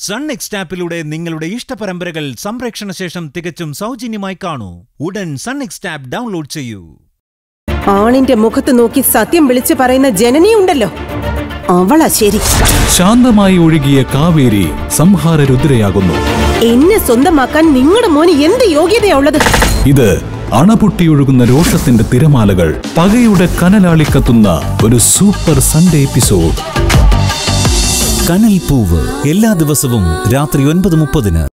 sun next ആപ്പിലൂടെ നിങ്ങളുടെ ഇഷ്ടപരമ്പരകൾ സംപ്രേക്ഷണ ശേഷം തികച്ചും സൗജന്യമായി കാണൂ ഉടൻ സൺ നെക്സ്റ്റ് ആപ്പ് ഡൗൺലോഡ് ചെയ്യൂ ആണിന്റെ മുഖത്ത് നോക്കി സത്യം വിളിച്ചു പറയുന്ന ജനനി ഉണ്ടല്ലോ അവളാ ശരി ശാന്തമായി ഒഴുകിയ കാവേരി സംഹാര രുദ്രയാകുന്നു എന്നെ സ്വന്തമാക്കാൻ നിങ്ങളുടെ മോന് എന്ത് യോഗ്യതയാ ഉള്ളത് ഇത് അണപൊട്ടിയൊഴുകുന്ന രോഷത്തിന്റെ തിരമാലകൾ പകയുടെ കനലാളിക്കത്തുന്ന ഒരു സൂപ്പർ സൺഡേ എപ്പിസോഡ് കനൽ പൂവ് എല്ലാ ദിവസവും രാത്രി ഒൻപത് മുപ്പതിന്